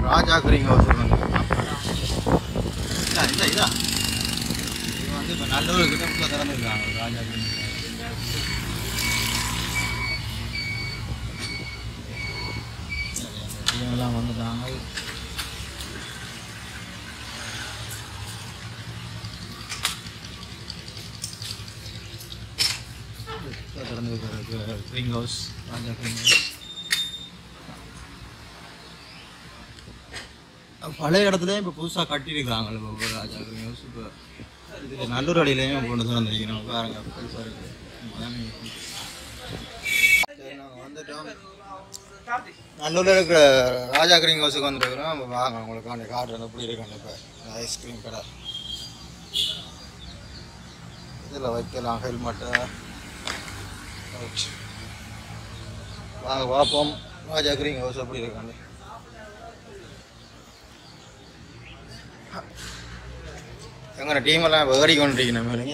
ராஜா green house வந்து இதா இதா இதா இது வந்து இப்போ நல்லூர் கிட்ட உள்ள திறந்துருக்காங்க ராஜா கிரீன் எல்லாம் வந்துட்டாங்க திறந்து green house Raja green house பழைய இடத்துல இப்போ புதுசாக கட்டியிருக்காங்க இப்போ ராஜா கிரீன் ஹவுஸ் இப்போ இது நல்லூர் அடியிலையும் கொண்டு திறந்துருக்கிறோம் பாருங்க பெருசாக இருக்குது அதானே. சரி, நாங்க வந்துட்டோம் நல்லூரில் இருக்கிற ராஜா கிரீன் ஹவுஸுக்கு வந்துருக்குறோம் இப்போ வாங்க உங்களுக்கு அந்த கார்டு வந்து எப்படி இருக்காங்க இப்போ ஐஸ்கிரீம் கடை இதில் வைக்கலாம் ஹெல்மெட்டை வாங்க பார்ப்போம் ராஜா கிரீன் ஹவுஸ் எப்படி இருக்காங்க எங்களோட டீம் எல்லாம் வேடி கொண்டிருக்கணும் மேலுங்க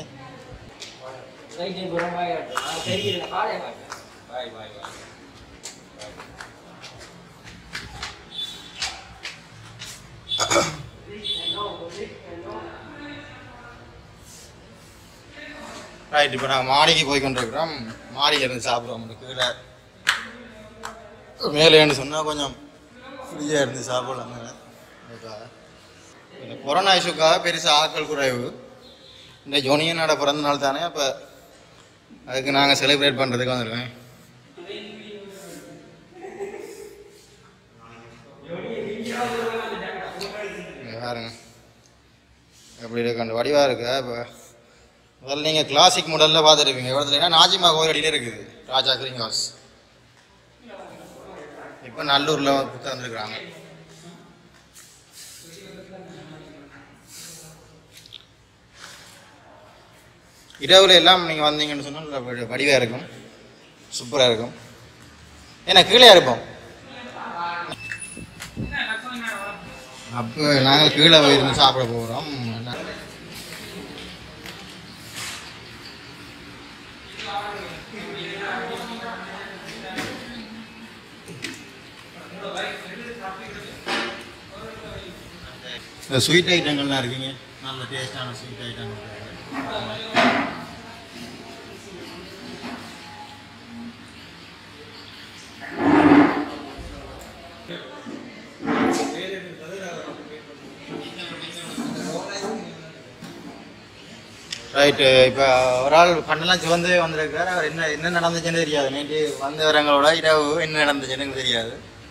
ரைட் இப்போ நாங்கள் மாடிக்கு போய் கொண்டிருக்கிறோம் மாடியில் இருந்து சாப்பிடுவோம் இந்த கீழே மேலேன்னு சொன்னால் கொஞ்சம் ஃப்ரீயாக இருந்து சாப்பிடலாம் மேலே அதுக்காக இந்த கொரோனா இஷ்யூக்காக பெருசாக ஆட்கள் குறைவு இந்த ஜோனியனோட பிறந்த நாள் தானே அப்போ அதுக்கு நாங்கள் செலிப்ரேட் பண்ணுறதுக்கு வந்திருக்கோம் இங்க பாருங்க எப்படி இருக்கு அந்த வடிவாக இருக்கு இப்போ முதல்ல நீங்கள் கிளாசிக் மாடலில் பார்த்துருப்பீங்க இடத்துலனா நாஜிமா கோயில் அடியில் இருக்குது ராஜா கிரீன் ஹவுஸ் இப்போ நல்லூரில் வந்துருக்குறாங்க இரவுல எல்லாம் நீங்கள் வந்தீங்கன்னு சொன்னால் வடிவாக இருக்கும் சூப்பராக இருக்கும் ஏன்னா கீழே இருப்போம் அப்போ நாங்கள் கீழே போயிருந்து சாப்பிட போகிறோம் இந்த ஸ்வீட் ஐட்டங்கள்லாம் இருக்குங்க நல்ல டேஸ்டான ஸ்வீட் ஐட்டங்கள் ரைட்டு இப்போ ஒரு ஆள் கண்ணெல்லாம் சிவந்து வந்திருக்காரு அவர் என்ன என்ன நடந்துச்சுன்னு தெரியாது நேற்று வந்தவரங்களோட இரவு என்ன நடந்துச்சுன்னு எனக்கு தெரியாது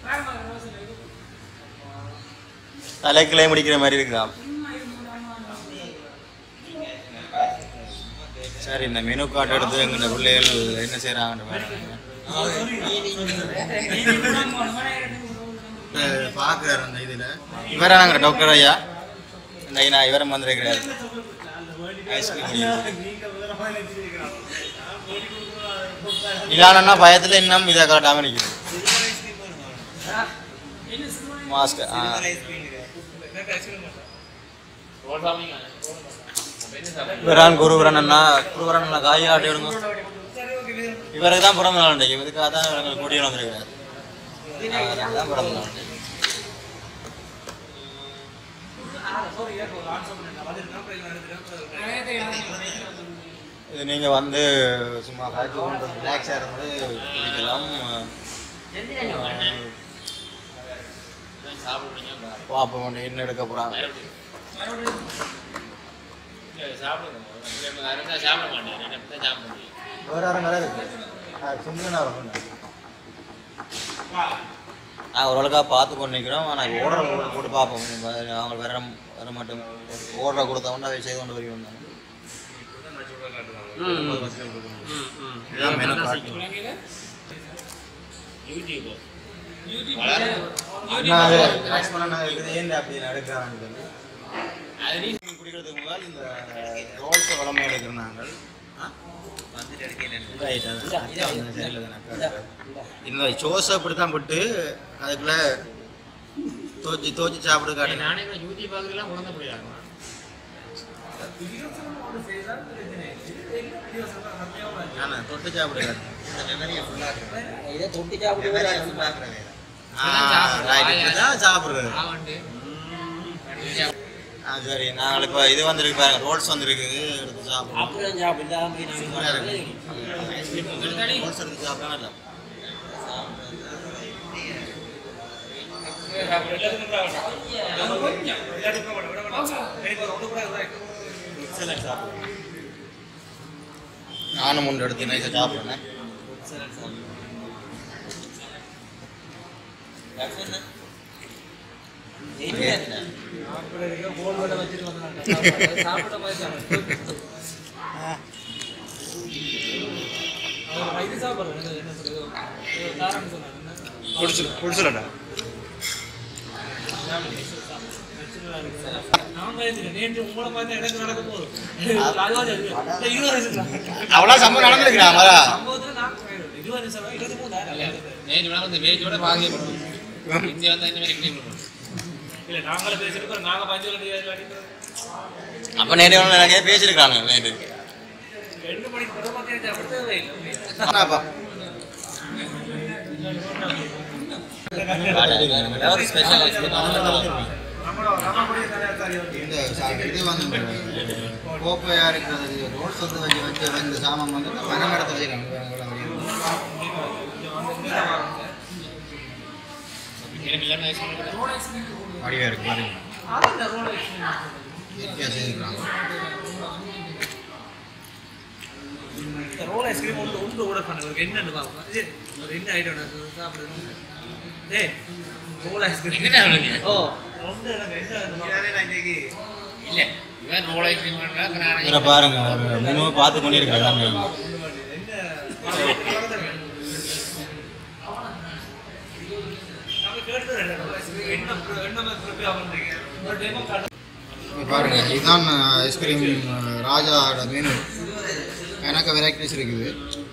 தலைக்கிளை முடிக்கிற மாதிரி இருக்கலாம் சரி இந்த மெனு கார்டு எடுத்து எங்கள் பிள்ளைகள் என்ன செய்கிறாங்கன்னு பாருங்க பார்க்குறாரு அந்த இதில் இவரா நாங்கள் டாக்டர் ஐயா இந்த ஐயா இவரம் வந்திருக்கிறாரு ஐஸ்கிரீம் இதானா பயத்தில் இன்னும் இதை காட்டாமல் நிற்குது மாஸ்க் ஆ இவரான் குருவரன் அண்ணா குருவரன் அண்ணா காய் காட்டி விடுங்க இவருக்கு தான் பிறந்த நாள் இன்றைக்கு இதுக்காக தான் இவங்க கூட்டிட்டு வந்திருக்காரு அவருக்கு தான் பிறந்த நாள் இன்றைக்கு. இது நீங்கள் வந்து சும்மா காய்ச்சி கொண்டு ரிலாக்ஸாக இருந்து குடிக்கலாம் பார்ப்போம் என்ன எடுக்க போகிறாங்க வேற யாரும் கடை இருக்கு சுந்தரனா நான் ஓரளவுக்காக பார்த்து கொண்டு நிற்கிறோம் ஆனால் ஓர்டர் போட்டு போட்டு பார்ப்போம் இப்ப அவங்க வர வர மாட்டோம் ஓர்டர் கொடுத்தவொன்னே அதை செய்து கொண்டு வருவோம் நாங்க. இதுதான் மெனு கார்டு அண்ணா, அது relax பண்ண நான் இருக்குது, ஏன்டா அப்படி நடக்கிறான்னு சொல்லி. குடிக்கிறதுக்கு முதல் இந்த ரோல்ஸை வளமை எடுக்கிறோம் நாங்கள் ஆ? Right, அதான். இதான் வந்து சரியில்லை தானே. இந்த சோஸை அப்படி தான் போட்டு அதுக்குள்ள தோச்சி தோச்சி சாப்பிட காட்டு நானே யூடியூப் பார்க்கலாம் குழந்தை முடியாது ஆனா தொட்டு சாப்பிட காட்டு இந்த மெமரியை ஃபுல்லாக இதை தொட்டி சாப்பிட்டு மெமரியை ஃபுல்லாக ரைட் இப்படிதான் சாப்பிடுறது ஆவண்டு ஆ சரி நாங்கள் இப்போ இது வந்திருக்கு பாருங்க ரோல்ஸ் வந்திருக்கு எடுத்து சாப்பிடுவோம் அப்புறம் சாப்பிட்டு சூப்பரா இருக்கு. ரோல்ஸ் எடுத்து சாப்பிட்டா இல்லை நானும் ஒன்று எடுத்து நைஸாக சாப்பிட்றேன் குடிச்சு குடிச்சுலடா அவ்வளோ சம்பவம் நடந்துருக்கிறான் வரா நேற்று வேணா வந்து வேஜோட பாதியே பண்ணுவோம் இங்கே வந்தா இந்த மாதிரி கிளீன் பண்ணுவோம் அப்போ நேற்று ஒன்று நிறைய பேசியிருக்காங்க நேற்று ஆனாப்பா இந்த சா- இது வந்து கோப்பையாக இருக்கிறது ரோட்ஸ் வந்து வச்சு வச்சு இந்த சாமான் வந்து மரமரத்தை வச்சுருக்காங்க எனக்கு இல்லைன்னா வடிவாக இருக்கு பாருங்க இயற்கையாக செய்திருக்காங்க ரோல் ஐஸ்கிரீம் ஒன்று ஒன்று ஆர்டர் பண்ணுங்க என்னன்னு பார்ப்போம் இது ஒரு என்ன ஐட்டம் சாப்பிடுறோம் ஏய் ரோல் ஐஸ்கிரீம் எங்கிட்ட சொல்லுங்க ஓ ஒன்று எனக்கு என்ன இல்ல இவன் ரோல் ஐஸ்கிரீம் பண்றா இதில் பாருங்க மெனுவை பார்த்து கொண்டே இருக்கிறாங்க இங்க பாருங்க இதுதான் ஐஸ்கிரீம் ராஜாவோட மெனு எனக்கு வெரைட்டிஸ் இருக்குது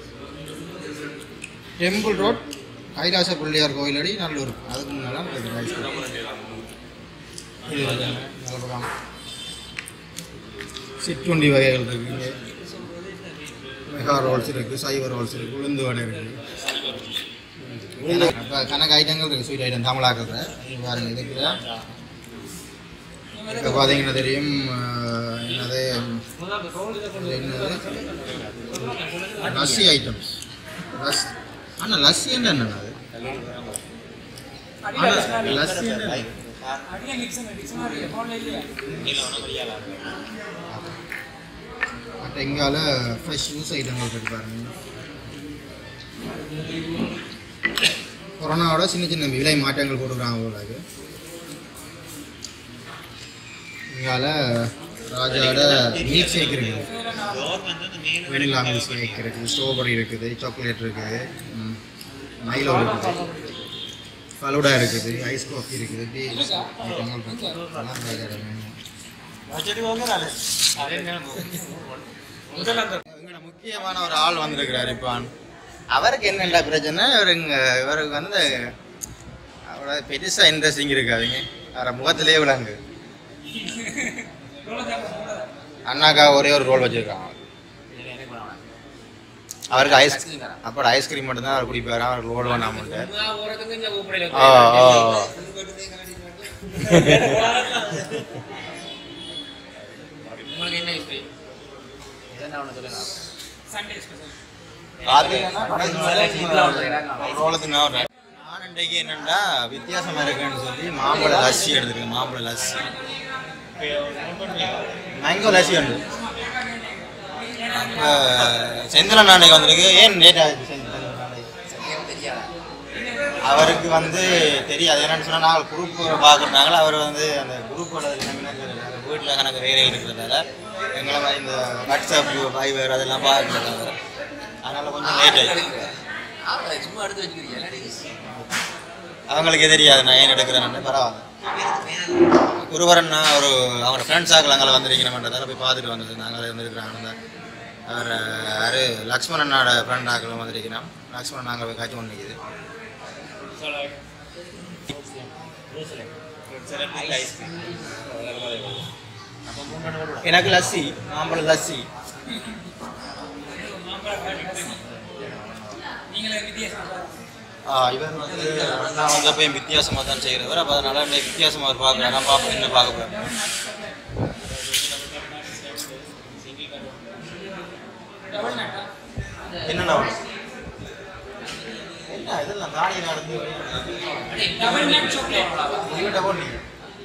டெம்பிள் ரோட் கைலாச பிள்ளையார் கோயிலடி நல்லூர் அதுக்கு முன்னால் இருக்குது ஐஸ்கிரீம் இது வந்து நல்ல பக்கம். சிற்றுண்டி வகைகள் இருக்குது மெகா ரோல்ஸ் இருக்குது சைவ ரோல்ஸ் இருக்குது உளுந்து வடை இருக்குது அப்போ கணக்கு ஐட்டங்கள் இருக்குது ஸ்வீட் ஐட்டம் தமிழாக்கள் இது பாருங்க இதுக்குள்ள இப்போ பார்த்தீங்கன்னா தெரியும் அஹ், என்னது இது என்னது லஸ்ஸி ஐட்டம்ஸ் லஸ் ஆனால் லஸ்ஸி என்ன அது ஆனா, லஸ்ஸி என்ன மற்ற எங்கால ஃப்ரெஷ் ஜூஸ் ஐட்டங்கள் இருக்கு பாருங்க கொரோனாவோட சின்ன சின்ன விலை மாற்றங்கள் போட்டுக்கிறாங்க போல இருக்கு இங்கால ராஜாவோட மில்க் ஷேக் இருக்குது வெனிலா மில்க் ஷேக் இருக்குது ஸ்ட்ராபெரி இருக்குது சாக்லேட் இருக்குது ம், மைலோ இருக்குது ஃபலூடா இருக்குது ஐஸ் காஃபி இருக்குது டீ ஐட்டங்கள் இருக்குது எல்லாம் ராஜாவோட menu. எங்களோட முக்கியமான ஒரு ஆள் வந்திருக்கிறார் இப்பான் அவருக்கு என்னென்ன பிரச்சனை இவருங்க இவருக்கு வந்து அவ்வளோ பெருசாக இன்ட்ரெஸ்டிங் இருக்காதுங்க வேற முகத்திலே விளங்கு அண்ணாக்கா ஒரே ஒரு ரோல் வச்சிருக்காங்க அவருக்கு ஐஸ் அப்போ ஐஸ்கிரீம் மட்டும்தான் அவர் குடிப்பாரு அவர் ரோல் வேணாமட்டு ஓ ஓ உங்களுக்கு என்ன ஐஸ்கிரீம் நான் இன்றைக்கு என்னன்னா வித்தியாசமா இருக்குன்னு சொல்லி மாம்பழ லஸ்ஸி எடுத்துருக்கேன் மாம்பழ லஸ்ஸி மேங்கோ லஸ்ஸி உண்டு அப்போ செந்திலன் நாளைக்கு வந்திருக்கு ஏன் லேட் ஆகுது செந்திலன் நாளைக்கு? அவருக்கு வந்து தெரியாது என்னன்னு சொன்னால் நாங்கள் குரூப் பார்க்குறாங்களா அவர் வந்து அந்த குரூப்போட வீட்டில் கணக்கு வேலைகள் இருக்கிறதால எங்களை மாதிரி இந்த வாட்ஸ்அப் ஃபைவர் அதெல்லாம் பார்க்குறாங்க அதனால் கொஞ்சம் லேட் ஆகிடுச்சு சும்மா எடுத்து வச்சுக்கிறீங்க அவங்களுக்கே தெரியாது நான் ஏன் எடுக்கிறேன்னு பரவாயில்ல குருவரன்னா ஒரு அவங்க ஃப்ரெண்ட்ஸ் ஆகல அங்கே வந்திருக்கணும்ன்றதால போய் பார்த்துட்டு வந்தது நாங்களே வந்துருக்குறாங்க அவர் யார் லக்ஷ்மணனோட ஃப்ரெண்ட் ஆகல வந்திருக்கிறோம் லக்ஷ்மணன் நாங்கள் போய் காட்சி ஒன்று நிற்கிது எனக்கு லஸ்ஸி மாம்பழ லஸ்ஸி ஆ, இவர் வந்து அண்ணா வந்து எப்பயும் வித்தியாசமாக தான் செய்கிறவர் அப்போ அதனால் இன்னைக்கு வித்தியாசமாக அவர் பார்க்குறாரு நான் பார்ப்போம் என்ன பார்க்க போகிறேன் என்னண்ணா என்ன இதெல்லாம் தாடி நடந்து இவன்கிட்ட போனீங்க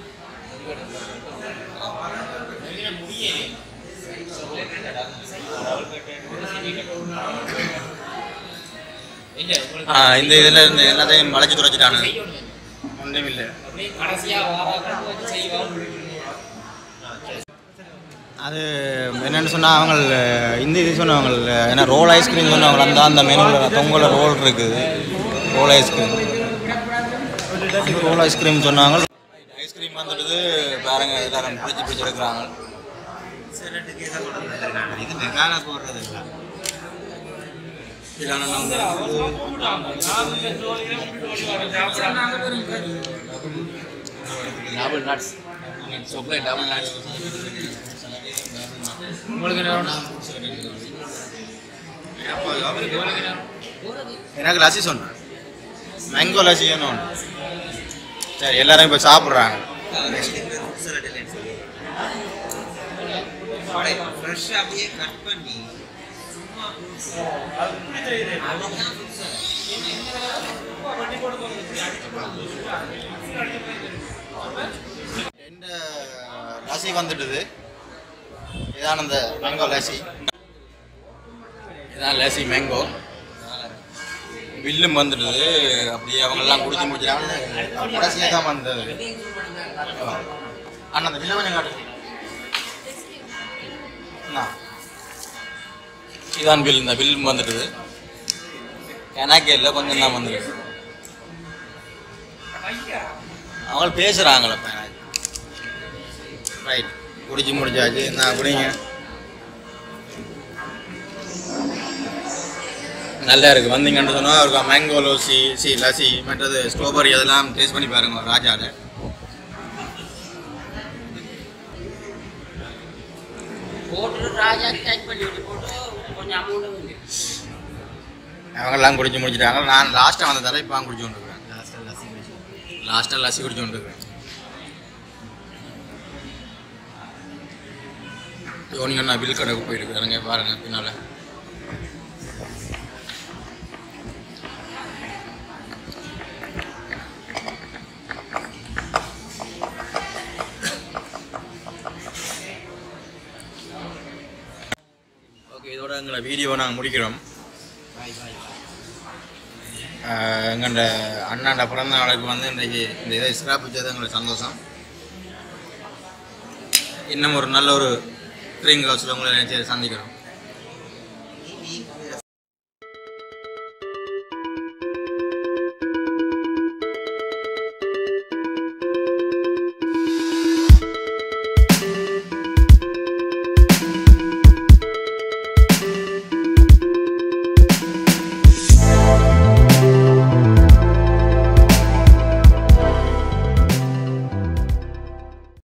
இல்ல உங்களுக்கு ஆ இந்த இதில் இருந்து எல்லாத்தையும் வளைச்சு துடைச்சிட்டானு செய்யணும் ஒன்றும் இல்லை அப்படியே கடைசியா வாராக்கள் வச்சு செய்வாங்க அது என்னென்னு சொன்னால் அவங்க இந்த இது சொன்னவங்க ஏன்னா ரோல் ஐஸ்கிரீம் சொன்னவங்க அந்த அந்த மெனுவில் தொங்கல ரோல் இருக்குது ரோல் ஐஸ்கிரீம் ரோல் ஐஸ்கிரீம் சொன்னாங்க ஐஸ்கிரீம் வந்துடுது பாருங்க எல்லாரும் பிடிச்சி பிடிச்சி எடுக்கிறாங்க இது மெகால போடுறது இல்லை double nuts chocolate double nuts உங்களுக்கு என்ன வேணும் உங்களுக்கு என்ன வேணும் எனக்கு லசி சொன்னேன் மேங்கோ லசி வேணும் சரி எல்லாரும் இப்போ சாப்பிட்றாங்க ஃப்ரெஷ்ஷாக அப்படியே கட் பண்ணி எந்த லசி வந்துடுது இதான் அந்த மேங்கோ லசி இதான் லசி மேங்கோ வில்லும் வந்துடுது அப்படியே அவங்கெல்லாம் குடிச்சு முடிச்சிட்டாங்க கடைசியாக தான் வந்தது அண்ணா அந்த வில்ல கொஞ்சம் காட்டு அண்ணா. இதான் பில் இந்த பில் வந்துடுது எனக்கே இல்லை கொஞ்சம் தான் வந்துடுது அவங்க பேசுகிறாங்களப்ப ரைட் குடிச்சு முடிச்சாச்சு நான் குடிங்க நல்லா இருக்கு வந்தீங்கன்னு சொன்னால் அவருக்கு மேங்கோ லோசி சி லசி மற்றது ஸ்ட்ராபெரி அதெல்லாம் டேஸ்ட் பண்ணி பாருங்க ராஜாவில் போட்டு ராஜா டச் பண்ணி விட்டு போட்டு கொஞ்சம் அமௌண்ட் வந்து அவங்கெல்லாம் குடிச்சு முடிச்சிட்டாங்க நான் லாஸ்ட்டாக வந்த தடவை இப்போ குடிச்சு கொண்டு இருக்கிறேன் லாஸ்ட்டாக லசி குடிச்சு கொண்டு இருக்கிறேன் யோனிங்க நான் பில் கடைக்கு போயிருக்கிறேங்க பாருங்க பின்னால் ஓகே இதோட எங்களை வீடியோவை நாங்கள் முடிக்கிறோம் ஆஹ் எங்கள்ட அண்ணாண்ட பிறந்த நாளுக்கு வந்து இன்றைக்கு இந்த இதை சிறப்பிச்சது எங்களுக்கு சந்தோஷம் இன்னும் ஒரு நல்ல ஒரு ட்ரீம் ஹவுஸில் உங்களை நினைச்சு சந்திக்கிறோம்